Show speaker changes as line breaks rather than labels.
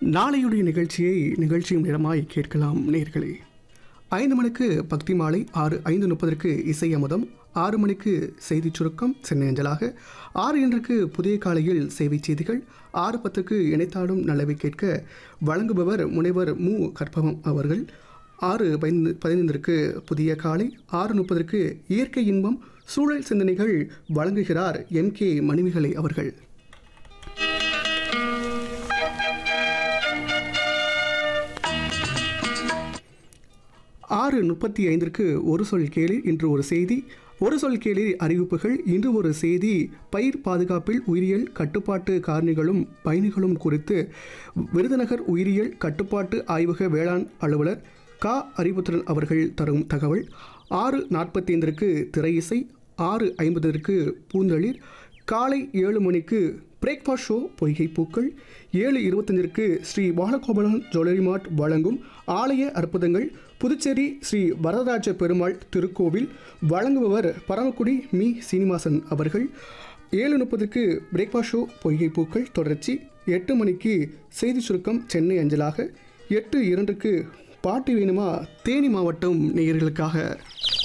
நாளையுடைய நிகழ்ச்சியை நிகழ்ச்சியும் நேரமாய் கேட்கலாம் நேர்களே ஐந்து மணிக்கு பக்தி மாலை ஆறு ஐந்து முப்பதற்கு இசை அமுதம் ஆறு மணிக்கு செய்திச் சுருக்கம் சென்னை அஞ்சலாக ஆறு இன்றுக்கு புதிய காலையில் செய்தி செய்திகள் ஆறு பத்துக்கு இணைத்தாடும் நல்லவை கேட்க வழங்குபவர் முனைவர் மு கற்பகம் அவர்கள் ஆறு பதினைந்து பதினைந்திற்கு புதிய காலை ஆறு முப்பதற்கு இயற்கை இன்பம் சூழல் சிந்தனைகள் வழங்குகிறார் எம் கே மணிமிகளை அவர்கள் ஆறு முப்பத்தி ஐந்திற்கு ஒரு சொல் கேளி இன்று ஒரு செய்தி ஒரு சொல் கேளி அறிவிப்புகள் இன்று ஒரு செய்தி பயிர் பாதுகாப்பில் உயிரியல் கட்டுப்பாட்டு காரணிகளும் பயணிகளும் குறித்து விருதுநகர் உயிரியல் கட்டுப்பாட்டு ஆய்வக வேளாண் அலுவலர் கா அறிவுத்திறன் அவர்கள் தரும் தகவல் ஆறு நாற்பத்தி ஐந்திற்கு திரை இசை ஆறு ஐம்பதற்கு பூந்தளிர் காலை ஏழு மணிக்கு பிரேக்ஃபாஸ்ட் ஷோ பொய்கை பூக்கள் ஏழு இருபத்தஞ்சிற்கு ஸ்ரீ பாலகோபலன் ஜுவல்லரி மார்ட் வழங்கும் ஆலய அற்புதங்கள் புதுச்சேரி ஸ்ரீ வரதராஜ பெருமாள் திருக்கோவில் வழங்குபவர் பரமக்குடி மீ சீனிவாசன் அவர்கள் ஏழு முப்பதுக்கு பிரேக்ஃபாஸ்ட் ஷோ பொய்கை பூக்கள் தொடர்ச்சி எட்டு மணிக்கு செய்தி சுருக்கம் சென்னை அஞ்சலாக எட்டு இரண்டுக்கு பாட்டு வேணுமா தேனி மாவட்டம் நேயர்களுக்காக